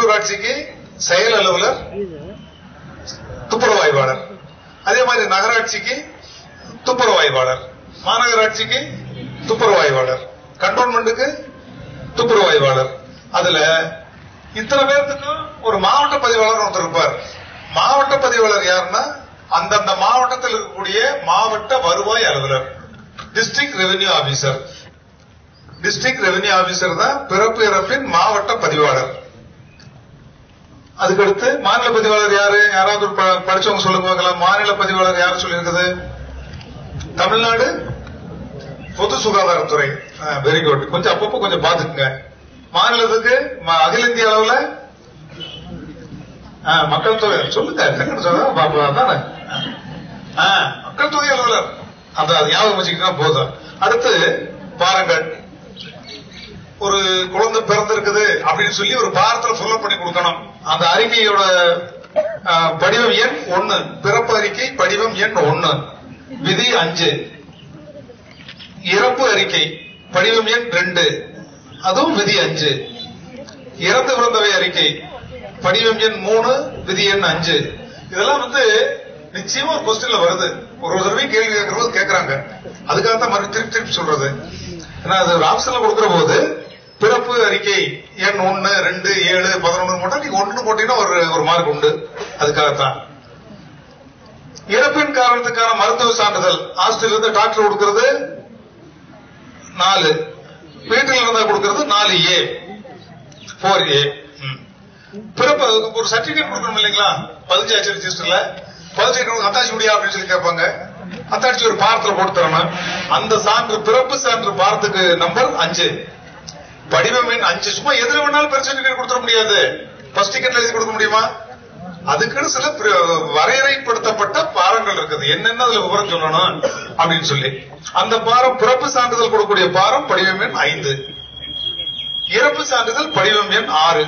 பேரூராட்சிக்கு செயல் அலுவலர் துப்புரவு ஆய்வாளர் அதே மாதிரி நகராட்சிக்கு துப்புரவு ஆய்வாளர் மாநகராட்சிக்கு துப்புரவு ஆய்வாளர் கண்டோன்மெண்ட்டுக்கு துப்புரவு ஆய்வாளர் அதுல இத்தனை பேர்த்துக்கும் ஒரு மாவட்ட பதிவாளர் ஒருத்தர் இருப்பார் மாவட்ட பதிவாளர் யாருன்னா அந்தந்த மாவட்டத்தில் இருக்கக்கூடிய மாவட்ட வருவாய் அலுவலர் district revenue officer district revenue officer தான் பிறப்பு இறப்பின் மாவட்ட பதிவாளர் அதுக்கடுத்து மாநில பதிவாளர் யாரு யாராவது ஒரு ப- படிச்சவங்க சொல்லுங்க பார்க்கலாம் மாநில பதிவாளர் யார் சொல்லியிருக்குது தமிழ்நாடு பொது சுகாதாரத்துறை வெரி குட் கொஞ்சம் அப்பப்போ கொஞ்சம் பாத்துக்குங்க மாநிலத்துக்கு ம- அகில இந்திய அளவுல ஆ, மக்கள் தொகை சொல்லுங்க டக்குனு சொல்லுங்க பாப்பா, அதானே ஆ, மக்கள் தொகை அலுவலர் அந்த அது ஞாபகம் வச்சுக்கிட்டா போதும் அடுத்து பாருங்கள் ஒரு குழந்தை பிறந்திருக்குது அப்படின்னு சொல்லி ஒரு பாரத்துல ஃபில்அப் பண்ணி கொடுக்கணும் அந்த அறிக்கையோட ஆ, படிவம் எண் ஒன்னு பிறப்பு அறிக்கை படிவம் எண் ஒன்னு விதி அஞ்சு இறப்பு அறிக்கை படிவம் எண் ரெண்டு அதுவும் விதி அஞ்சு இறந்து பிறந்தவை அறிக்கை படிவம் எண் மூணு விதி எண் அஞ்சு இதெல்லாம் வந்து நிச்சயமா ஒரு கொஸ்டின்ல வருது ஒரு ஒரு தடவை கேள்வி கேட்கறது கேட்கறாங்க அதுக்காக தான் மறுபடியும் திருப்பி திருப்பி சொல்றது ஏன்னா அது ஒரு ஆப்ஷன்ல கொடுக்கிற போது பிறப்பு அறிக்கை எண் ஒன்னு ரெண்டு ஏழு பதினொன்னு போட்டா நீங்க ஒன்னு போட்டீங்கன்னா ஒரு ஒரு மார்க் உண்டு அதுக்காகத்தான் இறப்பின் காரணத்துக்கான மருத்துவ சான்றிதழ் ஹாஸ்பிட்டல் இருந்து டாக்டர் கொடுக்கிறது நாலு வீட்டில் இருந்தா கொடுக்கிறது நாலு ஏ போர் ஏ பிறப்பு ஒரு சர்டிபிகேட் கொடுக்கணும் இல்லைங்களா பதினஞ்சாச்சு ரெஜிஸ்டர்ல பதினஞ்சு அத்தாச்சி முடியா அப்படின்னு சொல்லி கேட்பாங்க அத்தாச்சி ஒரு பாரத்துல போட்டு தரணும் அந்த சான்று பிறப்பு சான்று பாரத்துக்கு நம்பர் அஞ்சு படிவம் எண் அஞ்சு சும்மா எதுல வேணாலும் பெருசு சர்டிபிகேட் கொடுத்துட முடியாது ஃபர்ஸ்ட் டிக்கெட்ல எழுதி கொடுக்க முடியுமா அதுக்குன்னு சில பிர- வரையறைப்படுத்தப்பட்ட பாரங்கள் இருக்குது என்னென்ன அதுல விவரம் சொல்லணும் அப்படின்னு சொல்லி அந்த பாரம் பிறப்பு சான்றிதழ் கொடுக்கக்கூடிய பாரம் படிவம் எண் ஐந்து இறப்பு சான்றிதழ் படிவம் எண் ஆறு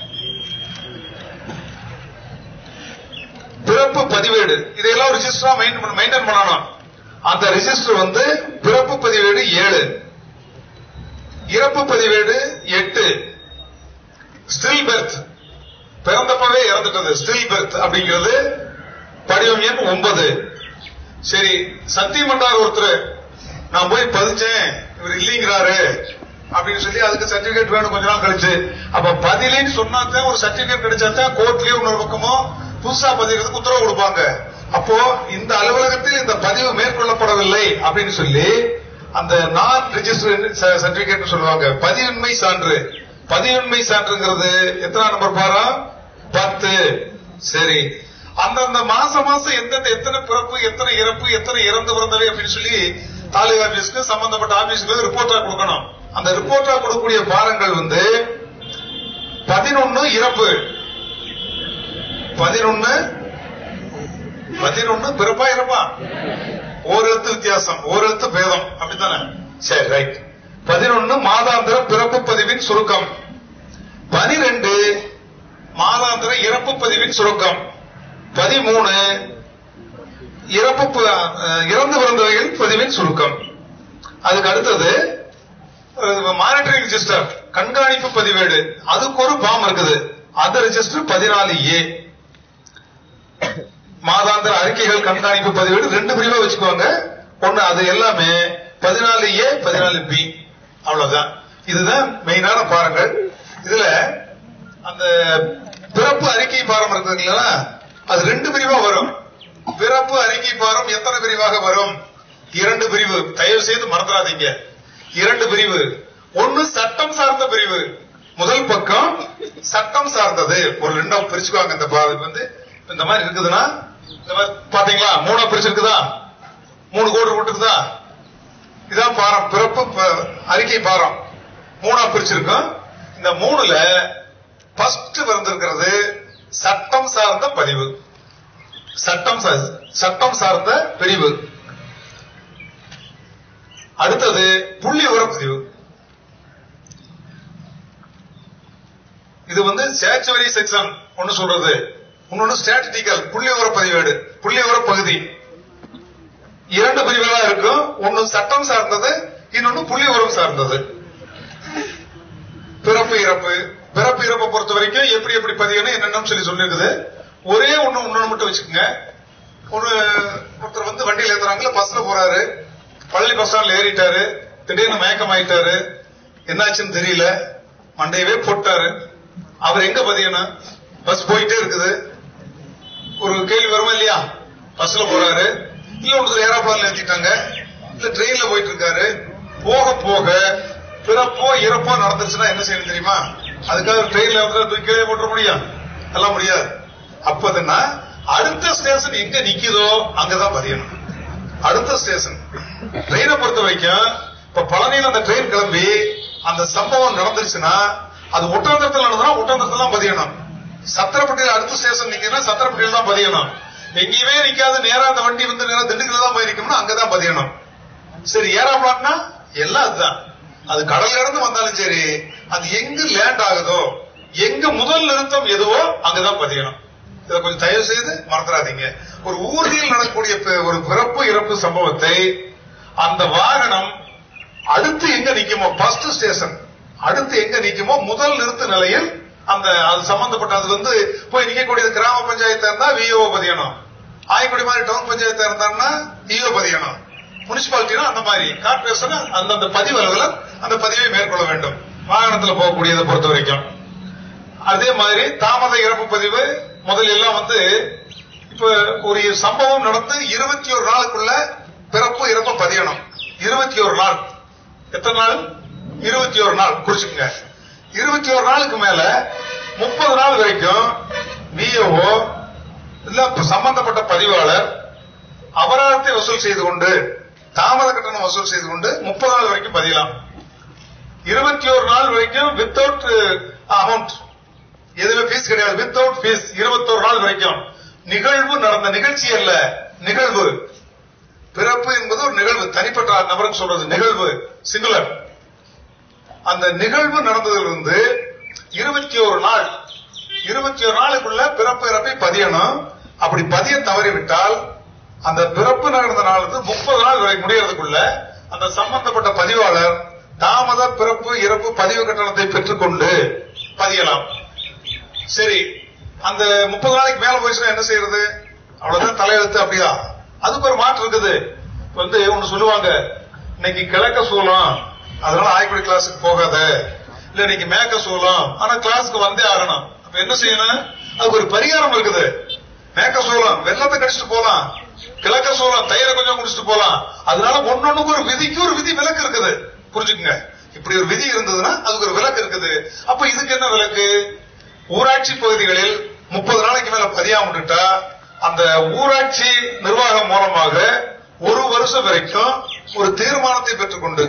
பிறப்பு பதிவேடு இதையெல்லாம் ரிஜிஸ்டரா மெயின்டைன் பண்ணணும் அந்த ரெஜிஸ்டர் வந்து பிறப்பு பதிவேடு ஏழு இறப்பு பதிவேடு எட்டு ஸ்டில் பெர்த் பிறந்தப்பவே இறந்துட்டது ஸ்டில் பெர்த் அப்படிங்கிறது படிவம் எண் ஒன்பது சரி சத்தியம் பண்றாரு ஒருத்தர் நான் போய் பதிஞ்சேன் இவர் இல்லைங்கிறாரு அப்படின்னு சொல்லி அதுக்கு சர்டிபிகேட் வேணும் கொஞ்ச நாள் கழிச்சு அப்ப பதிலின்னு சொன்னாதான் ஒரு சர்டிபிகேட் கிடைச்சாதான் கோர்ட்லயே இன்னொரு பக்கமோ புதுசா பதிகிறதுக்கு உத்தரவு கொடுப்பாங்க அப்போ இந்த அலுவலகத்தில் இந்த பதிவு மேற்கொள்ளப்படவில்லை அப்படின்னு சொல்லி அந்த நான் ரெஜிஸ்டர் சர்டிபிகேட் சொல்லுவாங்க பதிவின்மை சான்று பதிவின்மை சான்றுங்கிறது எத்தனை நம்பர் பாரா பத்து சரி அந்தந்த மாசம் மாசம் எந்தெந்த எத்தனை பிறப்பு எத்தனை இறப்பு எத்தனை இறந்து பிறந்தவை அப்படின்னு சொல்லி தாலுகா ஆபீஸ்க்கு சம்பந்தப்பட்ட ஆபீஸ்க்கு ரிப்போர்ட்டா கொடுக்கணும் அந்த ரிப்போர்ட்டா கொடுக்கக்கூடிய பாரங்கள் வந்து பதினொன்னு இறப்பு பதினொன்னு பதினொன்னு பிறப்பா இறப்பா ஒரு எழுத்து வித்தியாசம் ஒரு எழுத்து பேதம் அப்படித்தானே சரி ரைட் பதினொன்னு மாதாந்திர பிறப்பு பதிவின் சுருக்கம் பனிரெண்டு மாதாந்திர இறப்பு பதிவின் சுருக்கம் பதிமூணு இறப்பு ப- அஹ், இறந்து பிறந்தவைகள் பதிவின் சுருக்கம் அதுக்கு அடுத்தது மானிட்டரிங் ரெஜிஸ்டர் கண்காணிப்பு பதிவேடு அதுக்கு ஒரு ஃபார்ம் இருக்குது அந்த ரெஜிஸ்டர் பதினாலு ஏ மாதாந்திர அறிக்கைகள் கண்காணிப்பு பதிவேடு ரெண்டு பிரிவா வச்சுக்குவாங்க ஒண்ணு அது எல்லாமே பதினாலு ஏ பதினாலு பி அவ்வளவுதான் இதுதான் மெயினான பாரங்கள் இதுல அந்த பிறப்பு அறிக்கை பாரம் இருக்குது இல்லையா அது ரெண்டு பிரிவா வரும் பிறப்பு அறிக்கை பாரம் எத்தனை பிரிவாக வரும் இரண்டு பிரிவு தயவு செய்து மறந்துடாதீங்க இரண்டு பிரிவு ஒன்னு சட்டம் சார்ந்த பிரிவு முதல் பக்கம் சட்டம் சார்ந்தது ஒரு ரெண்டா பிரிச்சுக்குவாங்க இந்த பா- இது வந்து இந்த மாதிரி இருக்குதுன்னா இந்த மாதிரி பாத்தீங்களா மூணா பிரிச்சிருக்குதா மூணு கோடு விட்டுருக்குதா இதான் பாரம் பிறப்பு ப- அறிக்கை பாரம் மூணா பிரிச்சிருக்கோம் இந்த மூணுல ஃபர்ஸ்ட் வந்திருக்கிறது சட்டம் சார்ந்த பதிவு சட்டம் சா- சட்டம் சார்ந்த பிரிவு அடுத்தது புள்ளி விவர பதிவு இது வந்து ஸ்டாச்சுவரி செக்ஷன் ஒன்னு சொல்றது இன்னொன்னு ஸ்டாட்டிஸ்டிக்கல் புள்ளி விவர பதிவேடு புள்ளி விவர பகுதி இரண்டு பிரிவுகளா இருக்கும் ஒன்னு சட்டம் சார்ந்தது இன்னொன்னு புள்ளி விவரம் சார்ந்தது பிறப்பு இறப்பு பிறப்பு இறப்பை பொறுத்த வரைக்கும் எப்படி எப்படி பதியணும் என்னென்னு சொல்லி சொல்லியிருக்குது ஒரே ஒண்ணு ஒண்ணு மட்டும் வச்சுக்கோங்க ஒரு ஒருத்தர் வந்து வண்டியில ஏத்துறாங்களா பஸ்ல போறாரு பள்ளி பஸ் ஸ்டாண்ட்ல ஏறிட்டாரு திடீர்னு மயக்கம் ஆயிட்டாரு என்னாச்சுன்னு தெரியல மண்டையவே போட்டாரு அவர் எங்க பதியணும் பஸ் போயிட்டே இருக்குது ஒரு கேள்வி வருமா இல்லையா பஸ்ல போறாரு இல்ல ஒருத்தர் ஏரோப்ளான்ல ஏத்திட்டாங்க இல்ல ட்ரெயின்ல போயிட்டு இருக்காரு போக போக பிறப்போ இறப்போ நடந்துச்சுன்னா என்ன செய்யணும் தெரியுமா அதுக்காக ட்ரெயின்ல வந்து தூக்கி கீழே போட்டுற முடியும் எல்லாம் முடியாது அப்பதுன்னா அடுத்த ஸ்டேஷன் எங்க நிக்குதோ அங்கதான் பதியணும் அடுத்த ஸ்டேஷன் ட்ரெயினை பொறுத்த வரைக்கும் இப்ப பழனியில் அந்த ட்ரெயின் கிளம்பி அந்த சம்பவம் நடந்துருச்சுன்னா அது ஒட்டாந்தரத்தில் நடந்தா ஒட்டாந்தரத்தில் தான் பதியணும் சத்திரப்பட்டியில் அடுத்த ஸ்டேஷன் நிக்குதுன்னா சத்திரப்பட்டியில் தான் பதியணும் எங்கேயுமே நிக்காது நேரா அந்த வண்டி வந்து நேரா திண்டுக்கல்ல தான் போயிருக்கோம்னா அங்கதான் பதியணும் சரி ஏரோப்ளான்னா எல்லாம் அதுதான் அது கடல் கடந்து வந்தாலும் சரி அது எங்க லேண்ட் ஆகுதோ எங்க முதல் நிறுத்தம் எதுவோ அங்கதான் பதியணும் இதை கொஞ்சம் தயவு செய்து மறந்துடாதீங்க ஒரு ஊர்தியில் நடக்கக்கூடிய பி- ஒரு பிறப்பு இறப்பு சம்பவத்தை அந்த வாகனம் அடுத்து எங்க நிக்குமோ ஃபர்ஸ்ட் ஸ்டேஷன் அடுத்து எங்க நிக்குமோ முதல் நிறுத்த நிலையில் அந்த அது சம்பந்தப்பட்ட அது வந்து போய் நிக்கக்கூடியது கிராம பஞ்சாயத்தா இருந்தா விஓ பதியணும் ஆயக்குடி மாதிரி டவுன் பஞ்சாயத்தா இருந்தாருன்னா இஓ பதியணும் முனிசிபாலிட்டினா அந்த மாதிரி கார்பரேஷன் அந்தந்த பதிவு அலுவலர் அந்த பதிவை மேற்கொள்ள வேண்டும் வாகனத்துல போகக்கூடியதை பொறுத்த வரைக்கும் அதே மாதிரி தாமத இறப்பு பதிவு முதல்ல எல்லாம் வந்து இப்ப ஒரு சம்பவம் நடந்து இருபத்தி ஒரு நாளுக்குள்ள பிறப்பு இறப்பு பதியணும் இருபத்தி ஒரு நாள் எத்தனை நாள் இருபத்தி ஒரு நாள் குறிச்சுக்கங்க இருபத்தி ஒரு நாளுக்கு மேல முப்பது நாள் வரைக்கும் விஓ இல்ல சம்பந்தப்பட்ட பதிவாளர் அபராதத்தை வசூல் செய்து கொண்டு தாமத கட்டணம் வசூல் செய்து கொண்டு முப்பது நாள் வரைக்கும் பதியலாம் இருபத்தி ஒரு நாள் வரைக்கும் வித்தவுட் அமௌண்ட் எதுவுமே ஃபீஸ் கிடையாது வித்தவுட் ஃபீஸ் இருபத்தோரு நாள் வரைக்கும் நிகழ்வு நடந்த நிகழ்ச்சி அல்ல நிகழ்வு பிறப்பு என்பது ஒரு நிகழ்வு தனிப்பட்ட நபருக்கு சொல்றது நிகழ்வு சிங்குலர் அந்த நிகழ்வு நடந்ததிலிருந்து இருபத்தி ஒரு நாள் இருபத்தி ஒரு நாளுக்குள்ள பிறப்பு இறப்பை பதியணும் அப்படி பதிய தவறிவிட்டால் அந்த பிறப்பு நடந்த நாள் வந்து முப்பது நாள் வரை முடியறதுக்குள்ள அந்த சம்பந்தப்பட்ட பதிவாளர் தாமத பிறப்பு இறப்பு பதிவு கட்டணத்தை பெற்றுக்கொண்டு பதியலாம் சரி அந்த முப்பது நாளைக்கு மேல போயிடுச்சுன்னா என்ன செய்யறது அவ்வளவுதான் தலையெழுத்து அப்படியா அதுக்கு ஒரு மாற்று இருக்குது இப்ப வந்து ஒண்ணு சொல்லுவாங்க இன்னைக்கு கிழக்க சூலம் அதனால ஆய்க்குடி கிளாஸுக்கு போகாத இல்ல இன்னைக்கு மேக்க சூலம் ஆனா கிளாஸுக்கு வந்தே ஆகணும் அப்ப என்ன செய்யணும் அதுக்கு ஒரு பரிகாரம் இருக்குது மேக்க சூலம் வெள்ளத்தை கடிச்சிட்டு போலாம் கிழக்க சூலம் தயிரை கொஞ்சம் குடிச்சிட்டு போலாம் அதனால ஒன்னொன்னுக்கு ஒரு விதிக்கு ஒரு விதி விலக்கு இருக்குது புரிஞ்சுக்குங்க இப்படி ஒரு விதி இருந்ததுன்னா அதுக்கு ஒரு விலக்கு இருக்குது அப்ப இதுக்கு என்ன விலக்கு ஊராட்சி பகுதிகளில் முப்பது நாளைக்கு மேல பதியாம விட்டுட்டா அந்த ஊராட்சி நிர்வாகம் மூலமாக ஒரு வருஷம் வரைக்கும் ஒரு தீர்மானத்தை பெற்றுக்கொண்டு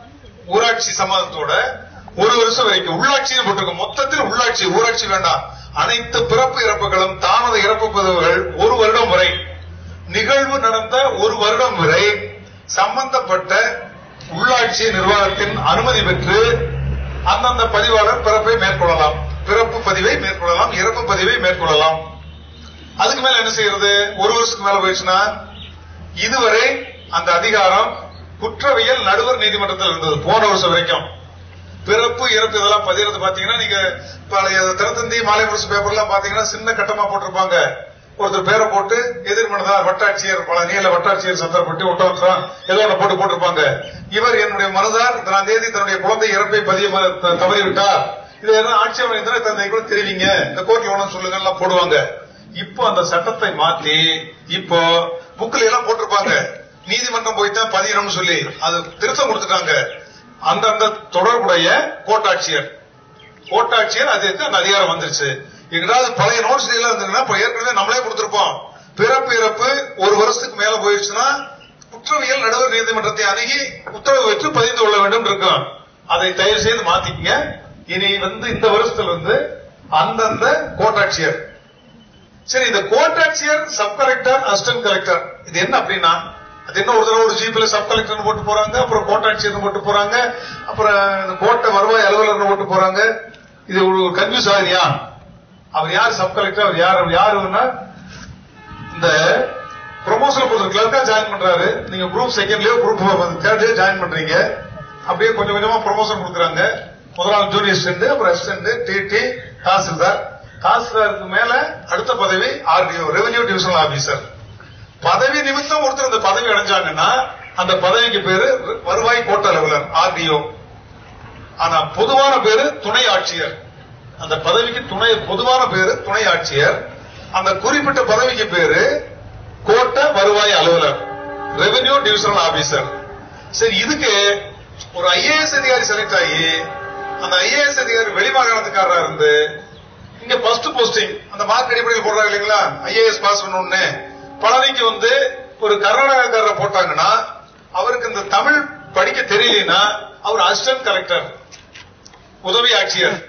ஊராட்சி சம்மதத்தோட ஒரு வருஷம் வரைக்கும் உள்ளாட்சின்னு போட்டிருக்கோம் மொத்தத்தில் உள்ளாட்சி ஊராட்சி வேண்டாம் அனைத்து பிறப்பு இறப்புகளும் தாமத இறப்பு பதிவுகள் ஒரு வருடம் வரை நிகழ்வு நடந்த ஒரு வருடம் வரை சம்பந்தப்பட்ட உள்ளாட்சி நிர்வாகத்தின் அனுமதி பெற்று அந்தந்த பதிவாளர் பிறப்பை மேற்கொள்ளலாம் பிறப்பு பதிவை மேற்கொள்ளலாம் இறப்பு பதிவை மேற்கொள்ளலாம் அதுக்கு மேல என்ன செய்யறது ஒரு வருஷத்துக்கு மேல போயிடுச்சுன்னா இதுவரை அந்த அதிகாரம் குற்றவியல் நடுவர் நீதிமன்றத்தில் இருந்தது போன வருஷம் வரைக்கும் பிறப்பு இறப்பு இதெல்லாம் பதிகிறது பாத்தீங்கன்னா நீங்க பழைய தினத்தந்தி மாலை முரசு பேப்பர்லாம் பாத்தீங்கன்னா சின்ன கட்டமா போட்டிருப்பாங்க ஒருத்தர் பேரை போட்டு எதிர்மனதார் வட்டாட்சியர் பல நீல வட்டாட்சியர் சந்தர்ப்பட்டு ஒட்டோற்றம் ஏதோ ஒன்று போட்டு போட்டிருப்பாங்க இவர் என்னுடைய மனுதார் இத்தனாம் தேதி தன்னுடைய குழந்தை இறப்பை பதிய ம- த- தவறிவிட்டார் இது எதனா ஆட்சேபனை இருந்தா தந்தை கூட தெரிவிங்க இந்த கோர்ட்ல ஒன்றும் சொல்லுங்க எல்லாம் போடுவாங்க இப்போ அந்த சட்டத்தை மாத்தி இப்போ புக்ல எல்லாம் போட்டிருப்பாங்க நீதிமன்றம் போய் தான் பதியணும்னு சொல்லி அது திருத்தம் கொடுத்துட்டாங்க அந்தந்த தொடர்புடைய கோட்டாட்சியர் கோட்டாட்சியர் அது அந்த அதிகாரம் வந்துருச்சு எங்கடாவது பழைய நோட்ஸ் எல்லாம் இருந்ததுன்னா இப்ப ஏற்கனவே நம்மளே கொடுத்திருப்போம் பிறப்பு இறப்பு ஒரு வருஷத்துக்கு மேல போயிடுச்சுன்னா குற்றவியல் நடுவர் நீதிமன்றத்தை அணுகி உத்தரவு பெற்று பதிந்து கொள்ள வேண்டும் இருக்கும் அதை தயவு செய்து மாத்திக்கங்க இனி வந்து இந்த வருஷத்துல இருந்து அந்தந்த கோட்டாட்சியர் சரி இந்த கோட்டாட்சியர் சப் கலெக்டர் அசிஸ்டன்ட் கலெக்டர் இது என்ன அப்படின்னா அது என்ன ஒரு தடவை ஒரு ஜிபில சப் கலெக்டர் போட்டு போறாங்க அப்புறம் கோட்டாட்சியர் போட்டு போறாங்க அப்புறம் இந்த கோட்டை வருவாய் அலுவலர் போட்டு போறாங்க இது ஒரு கன்ஃபியூஸ் ஆகுதியா அவர் யார் சப் கலெக்டர் அவர் யார் அவர் யாருன்னா இந்த ப்ரொமோஷன் கொடுக்குற கிளர்க்கா ஜாயின் பண்றாரு நீங்க குரூப் செகண்ட்லயோ குரூப் தேர்ட்லயோ ஜாயின் பண்றீங்க அப்படியே கொஞ்சம் கொஞ்சமா ப்ரொமோஷன் கொடுக்குறாங்க முதலாம் ஜூனியர் அசிஸ்டன்ட் அப்புறம் அசிஸ்டன்ட் டிடி தாசில்தார் தாசில்தாருக்கு மேல அடுத்த பதவி ஆர்டிஓ ரெவென்யூ டிவிஷனல் ஆபீசர் பதவி நிமித்தம் ஒருத்தர் இந்த பதவி அடைஞ்சாங்கன்னா அந்த பதவிக்கு பேரு வருவாய் கோட்ட அலுவலர் ஆர்டிஓ ஆனா பொதுவான பேரு துணை ஆட்சியர் அந்த பதவிக்கு துணை பொதுவான பேரு துணை ஆட்சியர் அந்த குறிப்பிட்ட பதவிக்கு பேரு கோட்ட வருவாய் அலுவலர் ரெவென்யூ டிவிஷனல் ஆபீசர் சரி இதுக்கு ஒரு ஐஏஎஸ் அதிகாரி செலக்ட் ஆகி அந்த ஐஏஎஸ் அதிகாரி வெளிமாகாணத்துக்காரரா இருந்து இங்க ஃபர்ஸ்ட் போஸ்டிங் அந்த மார்க் அடிப்படையில் போடுறாங்க இல்லைங்களா ஐஏஎஸ் பாஸ் பண்ணணும்னு பழனிக்கு வந்து ஒரு கர்நாடகாக்காரரை போட்டாங்கன்னா அவருக்கு இந்த தமிழ் படிக்க தெரியலனா அவர் அசிஸ்டன்ட் கலெக்டர் உதவி ஆட்சியர்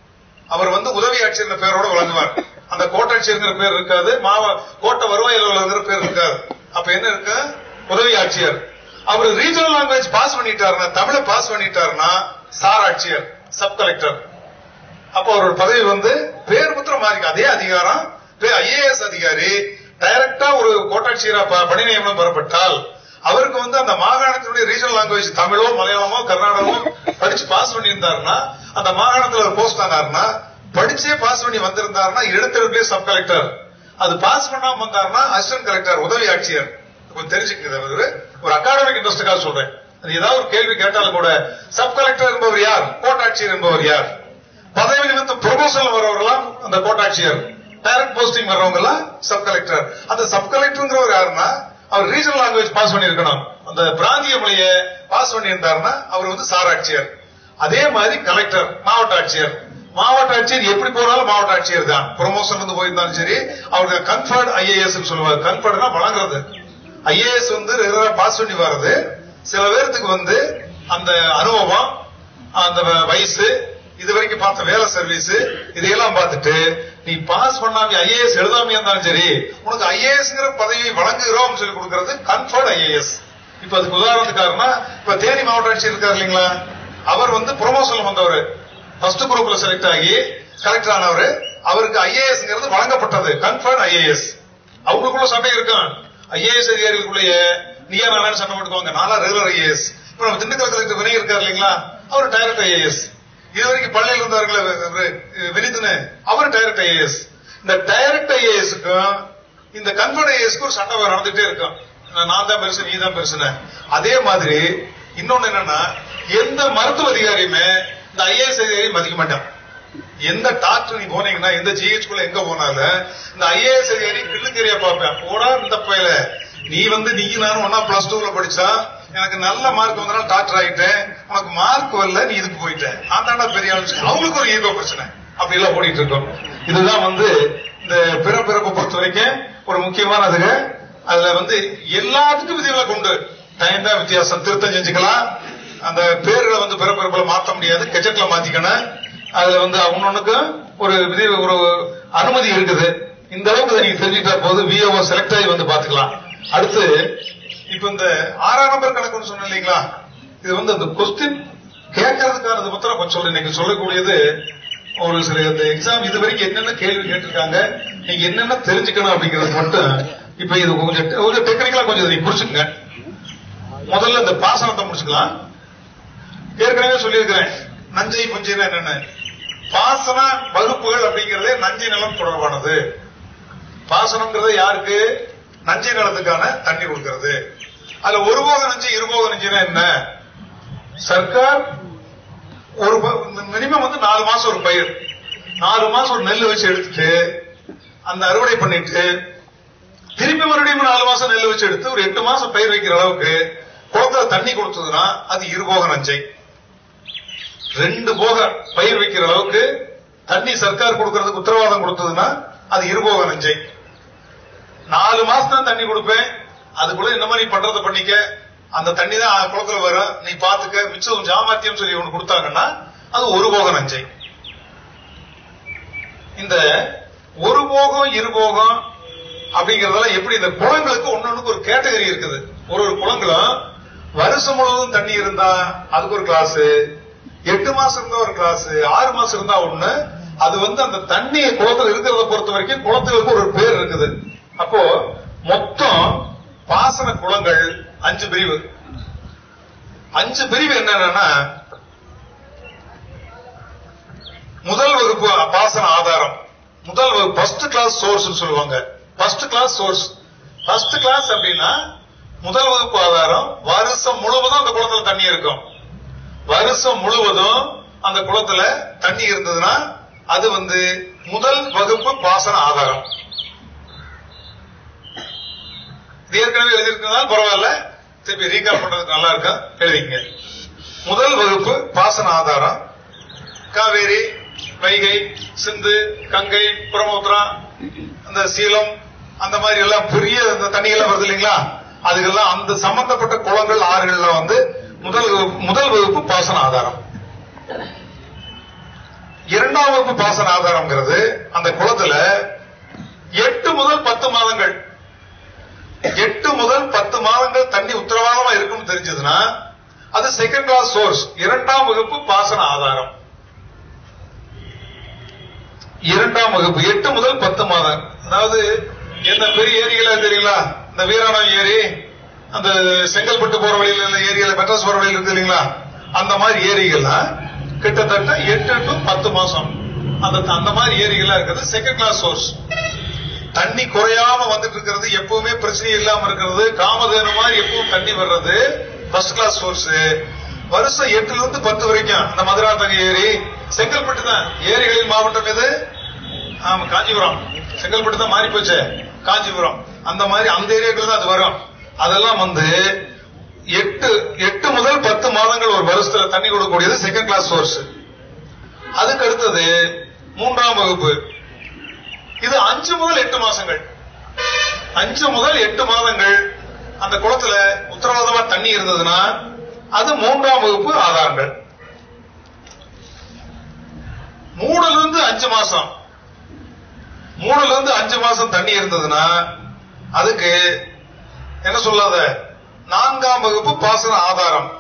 அவர் வந்து உதவி ஆட்சியர் பேரோட வழங்குவார் அந்த கோட்டாட்சியர்ங்கிற பேர் இருக்காது மாவ கோட்டை வருவாய் அலுவலர் பேர் இருக்காது அப்ப என்ன இருக்கு உதவி ஆட்சியர் அவர் ரீஜனல் லாங்குவேஜ் பாஸ் பண்ணிட்டாருன்னா தமிழை பாஸ் பண்ணிட்டாருன்னா சார் ஆட்சியர் சப் கலெக்டர் அப்ப அவரோட பதவி வந்து பேர் முத்திரம் மாறி அதே அதிகாரம் ஐஏஎஸ் அதிகாரி டைரக்டா ஒரு கோட்டாட்சியரா ப- பணி நியமனம் பெறப்பட்டால் அவருக்கு வந்து அந்த மாகாணத்தினுடைய ரீஜனல் லாங்குவேஜ் தமிழோ மலையாளமோ கர்நாடகமோ படிச்சு பாஸ் பண்ணியிருந்தாருன்னா அந்த மாகாணத்துல ஒரு போஸ்ட் ஆனாருன்னா படிச்சே பாஸ் பண்ணி வந்திருந்தாருன்னா இடத்திலே சப் கலெக்டர் அது பாஸ் பண்ணாம வந்தாருன்னா அசிஸ்டன்ட் கலெக்டர் உதவி ஆட்சியர் கொஞ்சம் தெரிஞ்சுக்கிறது அவரு ஒரு அகாடமிக் இன்ட்ரெஸ்டுக்காக சொல்றேன் அது ஏதாவது ஒரு கேள்வி கேட்டாலும் கூட சப் கலெக்டர் என்பவர் யார் கோட்டாட்சியர் என்பவர் யார் பதவி நிமித்தம் ப்ரொமோஷன் வரவங்கலாம் அந்த கோட்டாட்சியர் டைரக்ட் போஸ்டிங் வர்றவங்க எல்லாம் சப் கலெக்டர் அந்த சப் கலெக்டர்ங்கிறவர் யாருன்னா அவர் ரீஜனல் லாங்குவேஜ் பாஸ் பண்ணியிருக்கணும் அந்த பிராந்திய மொழியை பாஸ் பண்ணியிருந்தாருன்னா அவர் வந்து சாராட்சியர் அதே மாதிரி கலெக்டர் மாவட்ட ஆட்சியர் மாவட்ட ஆட்சியர் எப்படி போனாலும் மாவட்ட ஆட்சியர் தான் ப்ரொமோஷன் வந்து போயிருந்தாலும் சரி அவருக்கு கன்ஃபர்ட் ஐஏஎஸ் சொல்லுவாங்க கன்ஃபர்ட்னா வழங்குறது ஐஏஎஸ் வந்து ரெகுலரா பாஸ் பண்ணி வர்றது சில பேர்த்துக்கு வந்து அந்த அனுபவம் அந்த வ- வயசு இது வரைக்கும் பார்த்த வேலை சர்வீஸ் இதையெல்லாம் பார்த்துட்டு நீ பாஸ் பண்ணாம ஐஏஎஸ் எழுதாம இருந்தாலும் சரி உனக்கு ஐஏஎஸ்ங்கிற பதவியை வழங்குகிறோம் சொல்லி கொடுக்கிறது கன்ஃபர்ட் ஐஏஎஸ் இப்ப அதுக்கு உதாரணத்துக்காரனா இப்ப தேனி மாவட்ட ஆட்சியர் இருக்காரு இல்லைங்களா அவர் வந்து ப்ரொமோஷன் வந்தவர் ஃபர்ஸ்ட் குரூப்ல செலக்ட் ஆகி கலெக்டர் ஆனவர் அவருக்கு ஐஏஎஸ்ங்கிறது வழங்கப்பட்டது கன்ஃபர்ட் ஐஏஎஸ் அவங்களுக்குள்ள சண்டை இருக்கும் ஐஏஎஸ் அதிகாரிகளுக்குள்ளேயே நீயா நானு சண்டை போட்டுக்குவாங்க நாளா ரெகுலர் ஐஏஎஸ் இப்ப நம்ம திண்டுக்கல் கலெக்டர் வினய் இருக்காரு இல்லைங்களா அவர் டைரக்ட் ஐஏஎஸ் இது வரைக்கும் பள்ளியில் இருந்தார்களே இவரு, வினித்துன்னு அவர் டைரக்ட் ஐஏஎஸ் இந்த டைரக்ட் ஐஏஎஸ்க்கும் இந்த கன்ஃபர்ட் ஐஏஎஸ்க்கு ஒரு சண்டை நடந்துட்டே இருக்கும் நான் தான் பெருசு நீ தான் பெருசுன்னு அதே மாதிரி இன்னொன்னு என்னன்னா எந்த மருத்துவ அதிகாரியுமே இந்த ஐஏஎஸ் அதிகாரி மதிக்க மாட்டான் எந்த டாக்டர் நீ போனீங்கன்னா எந்த ஜிஹெச் குள்ள எங்க போனாலும் இந்த ஐஏஎஸ் அதிகாரி கிள்ளுக்கறியா பார்ப்பேன் போடா இந்த பையல நீ வந்து நீ நானும் ஒன்னா பிளஸ் டூல படிச்சா எனக்கு நல்ல மார்க் வந்தனால டாக்டர் ஆயிட்டேன் உனக்கு மார்க் வரல நீ இதுக்கு போயிட்ட ஆண்டாண்டா பெரிய ஆளு சொல்லி அவங்களுக்கு ஒரு ஈகோ பிரச்சனை அப்படி எல்லாம் ஓடிட்டு இருக்கோம் இதுதான் வந்து இந்த பிற பிறப்பு பொறுத்த வரைக்கும் ஒரு முக்கியமானதுங்க அதுல வந்து எல்லாத்துக்கும் விதிவிலக்கு உண்டு டைம் தான் வித்தியாசம் திருத்தம் செஞ்சுக்கலாம் அந்த பேர்களை வந்து பிறப்பிறப்புல மாத்த முடியாது கெஜெட்ல மாத்திக்கணும் அதுல வந்து அவனொன்னுக்கு ஒரு விதி ஒரு அனுமதி இருக்குது இந்த அளவுக்கு இதை நீங்க தெரிஞ்சுக்கிட்டா போது விஓ செலக்ட் ஆகி வந்து பாத்துக்கலாம் அடுத்து இப்ப இந்த ஆறாம் நம்பர் கணக்குன்னு சொன்னேன் இல்லைங்களா இது வந்து அந்த கொஸ்டின் கேட்கறதுக்கானது பத்திரம் கொஞ்சம் சொல்லு நீங்க சொல்லக்கூடியது ஒரு சில இந்த எக்ஸாம் இது வரைக்கும் என்னென்ன கேள்வி கேட்டிருக்காங்க நீங்க என்னென்ன தெரிஞ்சுக்கணும் அப்படிங்கறது மட்டும் இப்ப இது கொஞ்சம் கொஞ்சம் டெக்னிக்கலா கொஞ்சம் இதை நீங்க புரிச்சுக்கங்க முதல்ல இந்த பாசனத்தை முடிச்சுக்கலாம் ஏற்கனவே சொல்லியிருக்கிறேன் நஞ்சை புஞ்சைனா என்னன்னு பாசன வகுப்புகள் அப்படிங்கறதே நஞ்சை நிலம் தொடர்பானது பாசனம்ங்கிறது யாருக்கு நஞ்சை நிலத்துக்கான தண்ணி கொடுக்கிறது அதுல ஒரு போக நஞ்சு இருபோக நஞ்சுனா என்ன சர்க்கார் ஒரு மினிமம் வந்து நாலு மாசம் ஒரு பயிர் நாலு மாசம் ஒரு நெல் வச்சு எடுத்துட்டு அந்த அறுவடை பண்ணிட்டு திருப்பி மறுபடியும் நாலு மாசம் நெல் வச்சு எடுத்து ஒரு எட்டு மாசம் பயிர் வைக்கிற அளவுக்கு குளத்துல தண்ணி கொடுத்ததுன்னா அது இருபோக நஞ்சை ரெண்டு போக பயிர் வைக்கிற அளவுக்கு தண்ணி சர்க்கார் கொடுக்கறதுக்கு உத்தரவாதம் கொடுத்ததுன்னா அது இருபோக நஞ்சை நாலு மாசம் தான் தண்ணி கொடுப்பேன் அதுக்குள்ள இந்த மாதிரி பண்றதை பண்ணிக்க அந்த தண்ணி தான் குளத்துல வரும் நீ பாத்துக்க மிச்சம் ஜாமாத்தியம் சொல்லி ஒண்ணு கொடுத்தாங்கன்னா அது ஒரு போக நஞ்சை இந்த ஒரு போகம் இரு போகம் அப்படிங்கறதெல்லாம் எப்படி இந்த குளங்களுக்கு ஒன்னொன்னுக்கு ஒரு கேட்டகரி இருக்குது ஒரு ஒரு குளங்களும் வருஷம் முழுவதும் தண்ணி இருந்தா அதுக்கு ஒரு கிளாஸ் எட்டு மாசம் இருந்தா ஒரு கிளாஸ் ஆறு மாசம் இருந்தா ஒண்ணு அது வந்து அந்த தண்ணி குளத்துல இருக்கிறத பொறுத்த வரைக்கும் குளத்துக்கு ஒரு பேர் இருக்குது அப்போ மொத்தம் பாசன குளங்கள் அஞ்சு பிரிவு அஞ்சு பிரிவு என்னன்னா முதல் வகுப்பு பாசன ஆதாரம் முதல் வகுப்பு ஃபர்ஸ்ட் கிளாஸ் சோர்ஸ் சொல்லுவாங்க first class source first class அப்படின்னா முதல் வகுப்பு ஆதாரம் வருஷம் முழுவதும் அந்த குளத்துல தண்ணி இருக்கும் வருஷம் முழுவதும் அந்த குளத்துல தண்ணி இருந்ததுன்னா அது வந்து முதல் வகுப்பு பாசன ஆதாரம் இது ஏற்கனவே எழுதியிருக்கிறதால பரவாயில்ல திருப்பி ரீகால் பண்றதுக்கு நல்லா இருக்கும் எழுதிங்க முதல் வகுப்பு பாசன ஆதாரம் காவேரி வைகை சிந்து கங்கை பிரம்மபுத்திரா அந்த சீலம் அந்த மாதிரி எல்லாம் பெரிய அந்த தண்ணி எல்லாம் வருது இல்லைங்களா அதுக்கெல்லாம் அந்த சம்பந்தப்பட்ட குளங்கள் ஆறுகள்ல வந்து முதல் வகுப்பு- முதல் வகுப்பு பாசன ஆதாரம் இரண்டாம் வகுப்பு பாசன ஆதாரம்ங்கிறது அந்த குளத்துல எட்டு முதல் பத்து மாதங்கள் எட்டு முதல் பத்து மாதங்கள் தண்ணி உத்தரவாதமா இருக்கும்னு தெரிஞ்சதுன்னா அது செகண்ட் கிளாஸ் சோர்ஸ் இரண்டாம் வகுப்பு பாசன ஆதாரம் இரண்டாம் வகுப்பு எட்டு முதல் பத்து மாதம் அதாவது என்ன பெரிய ஏரிகளா தெரியுங்களா இந்த வீராணம் ஏரி அந்த செங்கல்பட்டு போற வழியில உள்ள ஏரியில மெட்ராஸ் போற வழியில இருக்கு இல்லைங்களா அந்த மாதிரி ஏரிகள்லாம் கிட்டத்தட்ட எட்டு டு பத்து மாசம் அந்த அந்த மாதிரி ஏரிகளா இருக்கிறது செகண்ட் கிளாஸ் சோர்ஸ் தண்ணி குறையாம வந்துட்டு இருக்கிறது எப்பவுமே பிரச்சனை இல்லாம இருக்கிறது காமதேனு மாதிரி எப்பவும் தண்ணி வர்றது ஃபர்ஸ்ட் கிளாஸ் சோர்ஸ் வருஷம் எட்டுல இருந்து பத்து வரைக்கும் அந்த மதுராந்தக ஏரி செங்கல்பட்டு தான் ஏரிகளின் மாவட்டம் எது ஆமா காஞ்சிபுரம் செங்கல்பட்டு தான் மாறி போச்சு காஞ்சிபுரம் அந்த மாதிரி அந்த ஏரியாக்கள் தான் அது வரும் அதெல்லாம் வந்து எட்டு எட்டு முதல் பத்து மாதங்கள் ஒரு வருஷத்துல தண்ணி கொடுக்கக்கூடியது செகண்ட் கிளாஸ் சோர்ஸ் அதுக்கு அடுத்தது மூன்றாம் வகுப்பு இது அஞ்சு முதல் எட்டு மாசங்கள் அஞ்சு முதல் எட்டு மாதங்கள் அந்த குளத்துல உத்தரவாதமா தண்ணி இருந்ததுன்னா அது மூன்றாம் வகுப்பு ஆதாரங்கள் மூணுல இருந்து அஞ்சு மாசம் மூணுல இருந்து அஞ்சு மாசம் தண்ணி இருந்ததுன்னா அதுக்கு என்ன சொல்லாத நான்காம் வகுப்பு பாசன ஆதாரம்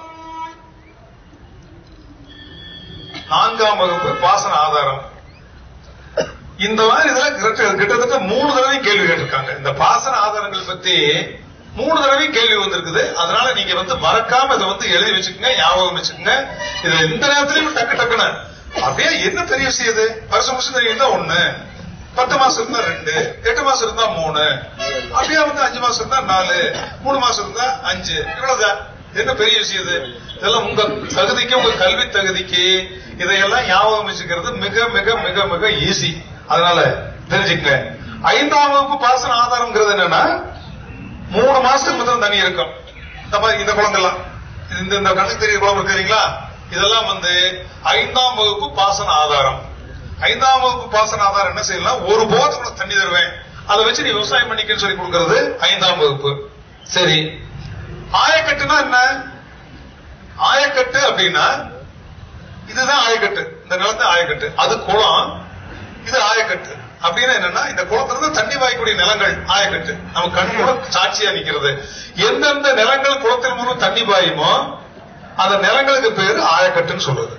நான்காம் வகுப்பு பாசன ஆதாரம் இந்த மாதிரி இதுல கிட்ட- கிட்டத்தட்ட மூணு தடவை கேள்வி கேட்டிருக்காங்க இந்த பாசன ஆதாரங்கள் பத்தி மூணு தடவை கேள்வி வந்திருக்குது அதனால நீங்க வந்து மறக்காம இதை வந்து எழுதி வச்சுக்கோங்க ஞாபகம் வச்சுக்கோங்க இது எந்த நேரத்திலயும் டக்கு டக்குன்னு அப்படியே என்ன பெரிய விஷயம் இது வருஷம் வருஷம் தெரியும் தான் ஒண்ணு பத்து மாசம் இருந்தா ரெண்டு எட்டு மாசம் இருந்தா மூணு அப்படியே வந்து அஞ்சு மாசம் இருந்தா நாலு மூணு மாசம் இருந்தா அஞ்சு இவ்வளவுதான் என்ன பெரிய விஷயம் இது இதெல்லாம் உங்க தகுதிக்கு உங்க கல்வி தகுதிக்கு இதையெல்லாம் ஞாபகம் வச்சுக்கிறது மிக மிக மிக மிக ஈஸி அதனால தெரிஞ்சுக்கங்க ஐந்தாம் வகுப்பு பாசன ஆதாரம்ங்கிறது என்னன்னா மூணு மாசத்துக்கு முதல் தண்ணி இருக்கும் இந்த மாதிரி இந்த குளங்கள்லாம் இது இந்த இந்த கணக்கு தெரிய குளம் இருக்கு இல்லைங்களா இதெல்லாம் வந்து ஐந்தாம் வகுப்பு பாசன ஆதாரம் ஐந்தாம் வகுப்பு பாசன ஆதாரம் என்ன செய்யலாம் ஒரு போதுக்குள்ள தண்ணி தருவேன் அதை வச்சு நீ விவசாயம் பண்ணிக்கன்னு சொல்லி கொடுக்கறது ஐந்தாம் வகுப்பு சரி ஆயக்கட்டுனா என்ன ஆயக்கட்டு அப்படின்னா இதுதான் ஆயக்கட்டு இந்த நிலத்தை ஆயக்கட்டு அது குளம் இது ஆயக்கட்டு அப்படின்னா என்னன்னா இந்த குளத்துல இருந்து தண்ணி வாய்க்கூடிய நிலங்கள் ஆயக்கட்டு நம்ம கண்ணோட சாட்சியா நிக்கிறது எந்தெந்த நிலங்கள் குளத்தின் மூலம் தண்ணி பாயுமோ அந்த நிலங்களுக்கு பேரு ஆயக்கட்டுன்னு சொல்றது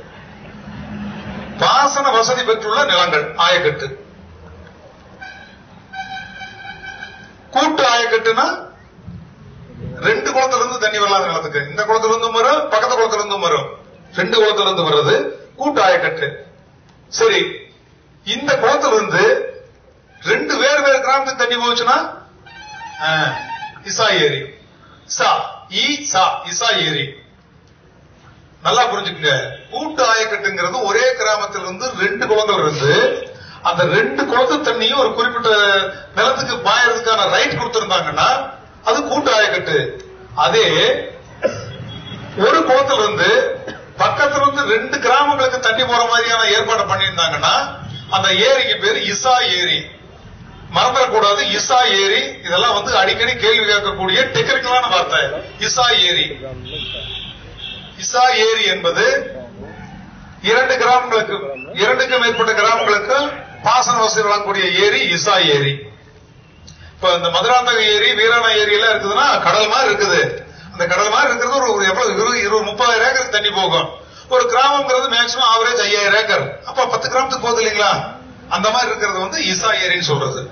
பாசன வசதி பெற்றுள்ள நிலங்கள் ஆயக்கட்டு கூட்டு ஆயக்கட்டுனா ரெண்டு குளத்துல இருந்து தண்ணி வரலாத நிலத்துக்கு இந்த குளத்துல இருந்தும் வரும் பக்கத்து குளத்துல இருந்தும் வரும் ரெண்டு குளத்துல இருந்து வர்றது கூட்டு ஆயக்கட்டு சரி இந்த குளத்துல இருந்து ரெண்டு வேறு வேறு கிராமத்துக்கு தண்ணி போச்சுன்னா ஆ, இசா ஏரி சா ஈ சா இசா ஏரி நல்லா புரிஞ்சுக்கங்க கூட்டு ஆயக்கட்டுங்கிறது ஒரே கிராமத்துல இருந்து ரெண்டு குளங்கள் இருந்து அந்த ரெண்டு குளத்து தண்ணியும் ஒரு குறிப்பிட்ட நிலத்துக்கு பாயறதுக்கான ரைட் கொடுத்திருந்தாங்கன்னா அது கூட்டு ஆயக்கட்டு அதே ஒரு குளத்துல இருந்து பக்கத்துல இருந்து ரெண்டு கிராமங்களுக்கு தண்ணி போற மாதிரியான ஏற்பாடு பண்ணியிருந்தாங்கன்னா அந்த ஏரிக்கு பேரு இசா ஏரி மறந்துடக்கூடாது இசா ஏரி இதெல்லாம் வந்து அடிக்கடி கேள்வி கேட்கக்கூடிய டெக்னிக்கலான வார்த்தை இசா ஏரி இசா ஏரி என்பது இரண்டு கிராமங்களுக்கு இரண்டுக்கும் மேற்பட்ட கிராமங்களுக்கு பாசன வசதி வழங்கக்கூடிய ஏரி இசா ஏரி இப்ப இந்த மதுராந்தக ஏரி வீராண ஏரி எல்லாம் இருக்குதுன்னா கடல் மாதிரி இருக்குது அந்த கடல் மாதிரி இருக்கிறது ஒரு ஒரு எவ்வளவு இருபது இருபது முப்பதாயிரம் ஏக்கருக்கு தண்ணி போகும் ஒரு கிராமம்ங்கிறது மேக்சிமம் ஆவரேஜ் ஐயாயிரம் ஏக்கர் அப்ப பத்து கிராமத்துக்கு போகுது இல்லைங்களா அந்த மாதிரி இருக்கிறது வந்து இசா ஏரின்னு சொல்றது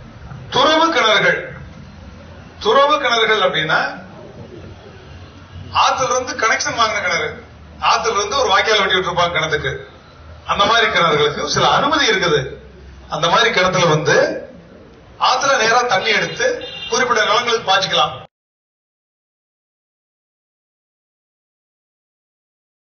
துறவு கிணறுகள் துறவு கிணறுகள் அப்படின்னா ஆத்துல இருந்து கனெக்ஷன் வாங்கின கிணறு ஆத்துல இருந்து ஒரு வாய்க்கால் வெட்டி விட்டுருப்பாங்க கிணத்துக்கு அந்த மாதிரி கிணறுகளுக்கு சில அனுமதி இருக்குது அந்த மாதிரி கிணத்துல வந்து ஆத்துல நேரா தண்ணி எடுத்து குறிப்பிட்ட நிலங்களுக்கு பாய்ச்சிக்கலாம்